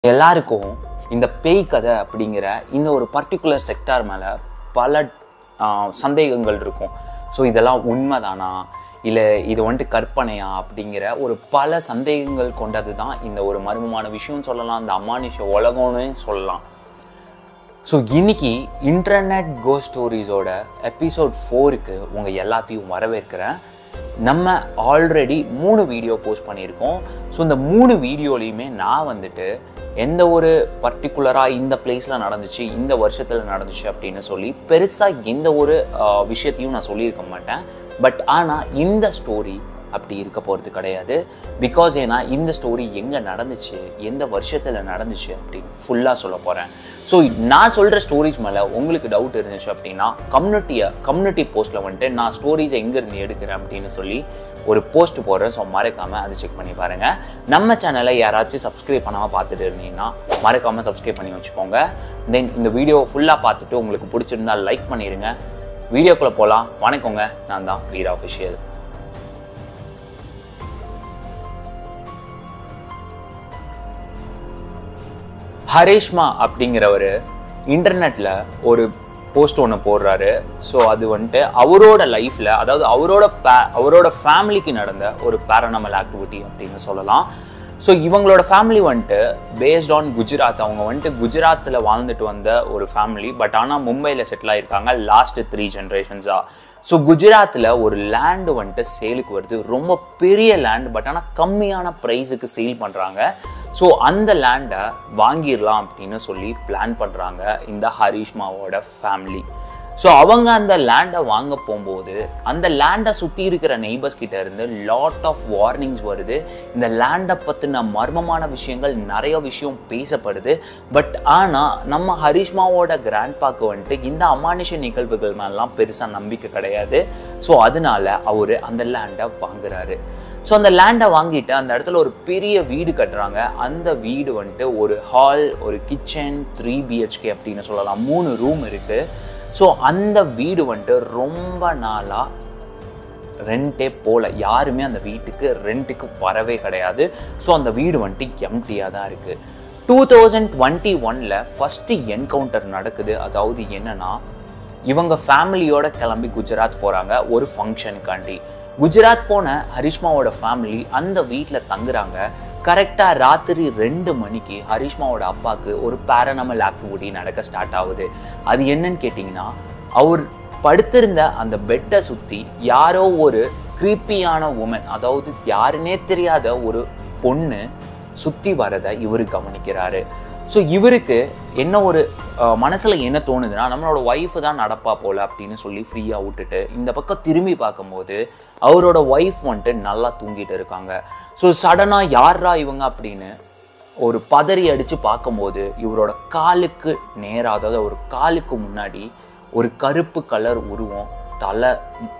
எல்லாருக்கும் இந்த பேய் கதை அப்படிங்கிற இந்த ஒரு பர்டிகுலர் செக்டார் மேலே பல ஆ, சந்தேகங்கள் இருக்கும் ஸோ இதெல்லாம் உண்மைதானா இல்லை இது வந்துட்டு கற்பனையா அப்படிங்கிற ஒரு பல சந்தேகங்கள் கொண்டது தான் இந்த ஒரு மர்மமான விஷயம் சொல்லலாம் இந்த அமானுஷ உலகம்னு சொல்லலாம் ஸோ இன்னைக்கு இன்டர்நெட் கோ ஸ்டோரிஸோட எபிசோட் ஃபோருக்கு உங்கள் எல்லாத்தையும் வரவேற்கிறேன் நம்ம ஆல்ரெடி மூணு வீடியோ போஸ்ட் பண்ணியிருக்கோம் ஸோ இந்த மூணு வீடியோலையுமே நான் வந்துட்டு எந்த ஒரு பர்டிகுலராக இந்த பிளேஸில் நடந்துச்சு இந்த வருஷத்தில் நடந்துச்சு அப்படின்னு சொல்லி பெருசாக எந்த ஒரு ஆஹ், விஷயத்தையும் நான் சொல்லியிருக்க மாட்டேன் பட் ஆனால் இந்த ஸ்டோரி அப்படி இருக்க போகிறது கிடையாது பிகாஸ் ஏன்னா இந்த ஸ்டோரி எங்கே நடந்துச்சு எந்த வருஷத்தில் நடந்துச்சு அப்படின்னு ஃபுல்லாக சொல்ல போகிறேன் ஸோ நான் சொல்கிற ஸ்டோரிஸ் மேலே உங்களுக்கு டவுட் இருந்துச்சு அப்படின்னா கம்யூனிட்டியை கம்யூனிட்டி போஸ்ட்டில் வந்துட்டு நான் ஸ்டோரிஸை எங்கேருந்து எடுக்கிறேன் அப்படின்னு சொல்லி ஒரு போஸ்ட் போடுறேன் ஸோ மறக்காமல் அதை செக் பண்ணி பாருங்கள் நம்ம சேனலை யாராச்சும் சப்ஸ்கிரைப் பண்ணாமல் பார்த்துட்டு இருந்தீங்கன்னா மறக்காமல் சப்ஸ்கிரைப் பண்ணி வச்சுக்கோங்க தென் இந்த வீடியோவை ஃபுல்லாக பார்த்துட்டு உங்களுக்கு பிடிச்சிருந்தா லைக் பண்ணிடுங்க வீடியோக்குள்ளே போகலாம் வணக்கங்க நான் தான் வீரா அஃபிஷியல் ஹரேஷ்மா அப்படிங்கிறவர் இன்டர்நெட்டில் ஒரு போஸ்ட் ஒன்று போடுறாரு ஸோ அது வந்துட்டு அவரோட லைஃப்பில் அதாவது அவரோட பே அவரோட ஃபேமிலிக்கு நடந்த ஒரு பேரனமல் ஆக்டிவிட்டி அப்படின்னு சொல்லலாம் ஸோ இவங்களோட ஃபேமிலி வந்துட்டு பேஸ்ட் ஆன் குஜராத் அவங்க வந்துட்டு குஜராத்தில் வாழ்ந்துட்டு வந்த ஒரு ஃபேமிலி பட் ஆனால் மும்பையில் செட்டில் ஆயிருக்காங்க லாஸ்ட் த்ரீ ஜென்ரேஷன்ஸாக ஸோ குஜராத்தில் ஒரு லேண்டு வந்துட்டு சேலுக்கு வருது ரொம்ப பெரிய லேண்ட் பட் ஆனால் கம்மியான ப்ரைஸுக்கு சேல் பண்ணுறாங்க ஸோ அந்த லேண்டை வாங்கிடலாம் அப்படின்னு சொல்லி பிளான் பண்ணுறாங்க இந்த ஹரிஷ்மாவோட ஃபேமிலி ஸோ அவங்க அந்த லேண்டை வாங்க போகும்போது அந்த லேண்டை சுற்றி இருக்கிற நெய்பர்ஸ் கிட்ட இருந்து லாட் ஆஃப் வார்னிங்ஸ் வருது இந்த லேண்டை பற்றின மர்மமான விஷயங்கள் நிறைய விஷயம் பேசப்படுது பட் ஆனால் நம்ம ஹரிஷ்மாவோட கிராண்ட்பாக்கு வந்துட்டு இந்த அமானுஷ நிகழ்வுகள் மேலாம் பெருசாக நம்பிக்கை கிடையாது ஸோ அதனால அவர் அந்த லேண்டை வாங்குறாரு ஸோ அந்த லேண்டை வாங்கிட்டு அந்த இடத்துல ஒரு பெரிய வீடு கட்டுறாங்க அந்த வீடு வந்துட்டு ஒரு ஹால் ஒரு கிச்சன் த்ரீ பிஹெச்கே அப்படின்னு சொல்லலாம் மூணு ரூம் இருக்குது ஸோ அந்த வீடு வந்துட்டு ரொம்ப நாளாக ரெண்டே போல யாருமே அந்த வீட்டுக்கு ரெண்ட்டுக்கு வரவே கிடையாது ஸோ அந்த வீடு வந்துட்டு எம்டியாக தான் இருக்குது டூ தௌசண்ட் டுவெண்ட்டி ஒனில் ஃபஸ்ட்டு என்கவுண்டர் நடக்குது அதாவது என்னன்னா இவங்க ஃபேமிலியோட கிளம்பி குஜராத் போகிறாங்க ஒரு ஃபங்க்ஷனுக்காண்டி குஜராத் போன ஹரிஷ்மாவோட ஃபேமிலி அந்த வீட்டில் தங்குறாங்க கரெக்டாக ராத்திரி ரெண்டு மணிக்கு ஹரிஷ்மாவோட அப்பாவுக்கு ஒரு பேரனமல் ஆக்டிவிட்டி நடக்க ஸ்டார்ட் ஆகுது அது என்னன்னு கேட்டிங்கன்னா அவர் படுத்திருந்த அந்த பெட்டை சுற்றி யாரோ ஒரு க்ரீப்பியான உமன் அதாவது யாருன்னே தெரியாத ஒரு பொண்ணு சுற்றி வரதை இவர் கவனிக்கிறாரு ஸோ இவருக்கு என்ன ஒரு அஹ், மனசுல என்ன தோணுதுன்னா நம்மளோட ஒய்ஃபு தான் நடப்பா போல அப்படின்னு சொல்லி ஃப்ரீயாக விட்டுட்டு இந்த பக்கம் திரும்பி பார்க்கும்போது அவரோட ஒய்ஃப் வந்துட்டு நல்லா தூங்கிட்டு இருக்காங்க ஸோ சடனாக யாரா இவங்க அப்படின்னு ஒரு பதறி அடித்து பார்க்கும்போது இவரோட காலுக்கு நேராக அதாவது ஒரு காலுக்கு முன்னாடி ஒரு கருப்பு கலர் உருவம் தலை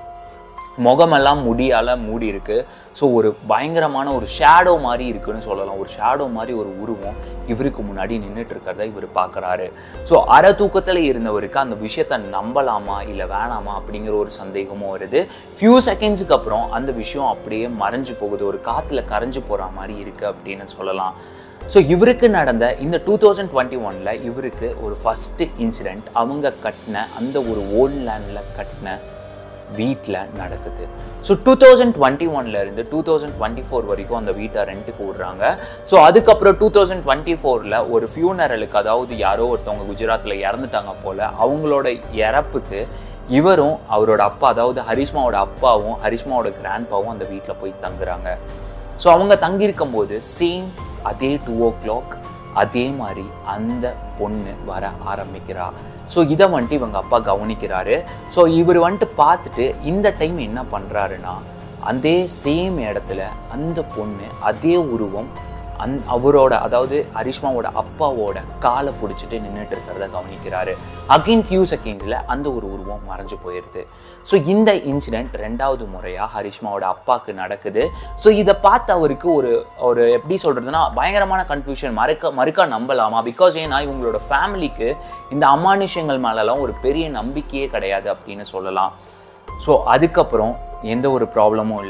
முகமெல்லாம் முடியால மூடி இருக்கு ஸோ ஒரு பயங்கரமான ஒரு ஷேடோ மாதிரி இருக்குன்னு சொல்லலாம் ஒரு ஷேடோ மாதிரி ஒரு உருவம் இவருக்கு முன்னாடி நின்றுட்டு இருக்கிறத இவர் பார்க்குறாரு ஸோ அரை தூக்கத்தில் இருந்தவருக்கு அந்த விஷயத்த நம்பலாமா இல்லை வேணாமா அப்படிங்கிற ஒரு சந்தேகமும் வருது ஃபியூ செகண்ட்ஸுக்கு அப்புறம் அந்த விஷயம் அப்படியே மறைஞ்சு போகுது ஒரு காற்றுல கரைஞ்சு போகிற மாதிரி இருக்கு அப்படின்னு சொல்லலாம் ஸோ இவருக்கு நடந்த இந்த டூ தௌசண்ட் டுவெண்ட்டி ஒனில் இவருக்கு ஒரு ஃபஸ்ட்டு இன்சிடெண்ட் அவங்க கட்டின அந்த ஒரு ஓன் லேண்டில் கட்டின வீட்டில் நடக்குது ஸோ டூ தௌசண்ட் டுவெண்ட்டி இருந்து டூ தௌசண்ட் டுவெண்ட்டி ஃபோர் வரைக்கும் அந்த வீட்டை ரெண்ட்டுக்கு விடுறாங்க ஸோ அதுக்கப்புறம் டூ தௌசண்ட் டுவெண்ட்டி ஃபோரில் ஒரு ஃபியூனரலுக்கு அதாவது யாரோ ஒருத்தவங்க குஜராத்தில் இறந்துட்டாங்க போல் அவங்களோட இறப்புக்கு இவரும் அவரோட அப்பா அதாவது ஹரிஷ்மாவோட அப்பாவும் ஹரிஷ்மாவோட கிராண்ட்பாவும் அந்த வீட்டில் போய் தங்குறாங்க ஸோ அவங்க தங்கியிருக்கும் போது சேம் அதே டூ ஓ கிளாக் அதே மாதிரி அந்த பொண்ணு வர ஆரம்பிக்கிறா ஸோ இதை வந்துட்டு இவங்க அப்பா கவனிக்கிறாரு ஸோ இவர் வந்துட்டு பார்த்துட்டு இந்த டைம் என்ன பண்ணுறாருன்னா அதே சேம் இடத்துல அந்த பொண்ணு அதே உருவம் அந் அவரோட அதாவது ஹரிஷ்மாவோட அப்பாவோட காலை பிடிச்சிட்டு நின்றுட்டு இருக்கிறத கவனிக்கிறாரு அகைன் ஃபியூ செகண்ட்ஸில் அந்த ஒரு உருவம் மறைஞ்சு போயிடுது ஸோ இந்த இன்சிடெண்ட் ரெண்டாவது முறையாக ஹரிஷ்மாவோட அப்பாவுக்கு நடக்குது ஸோ இதை பார்த்து அவருக்கு ஒரு ஒரு எப்படி சொல்கிறதுனா பயங்கரமான கன்ஃபியூஷன் மறுக்க மறுக்க நம்பலாமா பிகாஸ் ஏன்னா இவங்களோட ஃபேமிலிக்கு இந்த அமானுஷங்கள் மேலெல்லாம் ஒரு பெரிய நம்பிக்கையே கிடையாது அப்படின்னு சொல்லலாம் ஸோ அதுக்கப்புறம் எந்த ஒரு ப்ராப்ளமும் இல்லை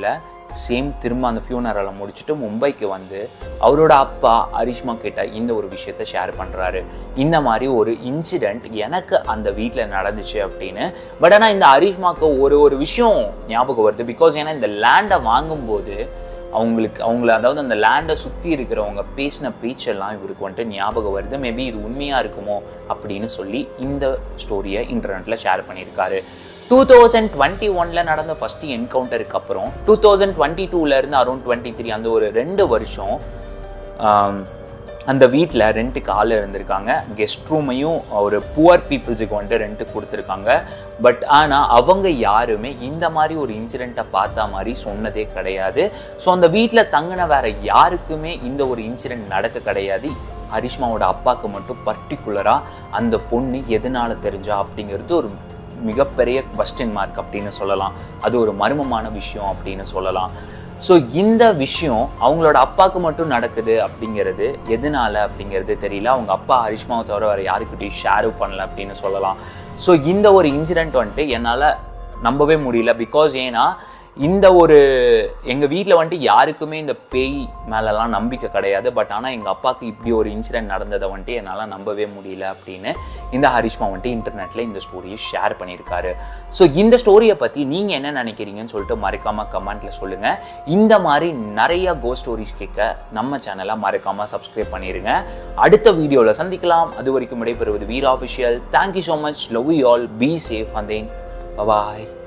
சேம் திரும்ப அந்த ஃபியூனரலை முடிச்சுட்டு மும்பைக்கு வந்து அவரோட அப்பா அரிஷ்மா கிட்ட இந்த ஒரு விஷயத்த ஷேர் பண்ணுறாரு இந்த மாதிரி ஒரு இன்சிடெண்ட் எனக்கு அந்த வீட்டில் நடந்துச்சு அப்படின்னு பட் ஆனால் இந்த அரிஷ்மாக்கு ஒரு ஒரு விஷயம் ஞாபகம் வருது பிகாஸ் ஏன்னா இந்த லேண்டை வாங்கும்போது அவங்களுக்கு அவங்கள அதாவது அந்த லேண்டை சுற்றி இருக்கிறவங்க பேசின பேச்செல்லாம் இவருக்கு வந்துட்டு ஞாபகம் வருது மேபி இது உண்மையாக இருக்குமோ அப்படின்னு சொல்லி இந்த ஸ்டோரியை இன்டர்நெட்டில் ஷேர் பண்ணியிருக்காரு டூ தௌசண்ட் டுவெண்ட்டி ஒனில் நடந்த ஃபஸ்ட்டு என்கவுண்டருக்கு அப்புறம் டூ தௌசண்ட் டுவெண்ட்டி டூலேருந்து அரௌண்ட் டுவெண்ட்டி த்ரீ அந்த ஒரு ரெண்டு வருஷம் ஆம், அந்த வீட்டில் ரெண்ட்டுக்கு ஆள் இருந்திருக்காங்க கெஸ்ட் ரூமையும் ஒரு புவர் பீப்புள்ஸுக்கு வந்துட்டு ரெண்ட்டுக்கு கொடுத்துருக்காங்க பட் ஆனால் அவங்க யாருமே இந்த மாதிரி ஒரு இன்சிடெண்ட்டை பார்த்த மாதிரி சொன்னதே கிடையாது ஸோ அந்த வீட்டில் தங்கின வேற யாருக்குமே இந்த ஒரு இன்சிடெண்ட் நடக்க கிடையாது ஹரிஷ்மாவோட அப்பாவுக்கு மட்டும் பர்டிகுலராக அந்த பொண்ணு எதனால தெரிஞ்சா அப்படிங்கிறது ஒரு மிகப்பெரிய கொஸ்டின் மார்க் அப்படின்னு சொல்லலாம் அது ஒரு மர்மமான விஷயம் அப்படின்னு சொல்லலாம் ஸோ இந்த விஷயம் அவங்களோட அப்பாவுக்கு மட்டும் நடக்குது அப்படிங்கிறது எதனால அப்படிங்கிறது தெரியல அவங்க அப்பா ஹரிஷ்மாவை தவிர வேறு யாருக்கிட்டையும் ஷேரும் பண்ணல அப்படின்னு சொல்லலாம் ஸோ இந்த ஒரு இன்சிடெண்ட் வந்துட்டு என்னால் நம்பவே முடியல பிகாஸ் ஏன்னா இந்த ஒரு எங்கள் வீட்டில் வந்துட்டு யாருக்குமே இந்த பேய் மேலெல்லாம் நம்பிக்கை கிடையாது பட் ஆனால் எங்கள் அப்பாவுக்கு இப்படி ஒரு இன்சிடென்ட் நடந்ததை வந்துட்டு என்னால் நம்பவே முடியல அப்படின்னு இந்த ஹரிஷ்மா வந்துட்டு இன்டர்நெட்டில் இந்த ஸ்டோரியை ஷேர் பண்ணியிருக்காரு ஸோ இந்த ஸ்டோரியை பற்றி நீங்கள் என்ன நினைக்கிறீங்கன்னு சொல்லிட்டு மறக்காமல் கமெண்ட்டில் சொல்லுங்கள் இந்த மாதிரி நிறைய கோ ஸ்டோரிஸ் கேட்க நம்ம சேனலை மறக்காமல் சப்ஸ்கிரைப் பண்ணிடுங்க அடுத்த வீடியோவில் சந்திக்கலாம் அது வரைக்கும் விடைபெறுவது Veera official thank you so much love you all be safe and then bye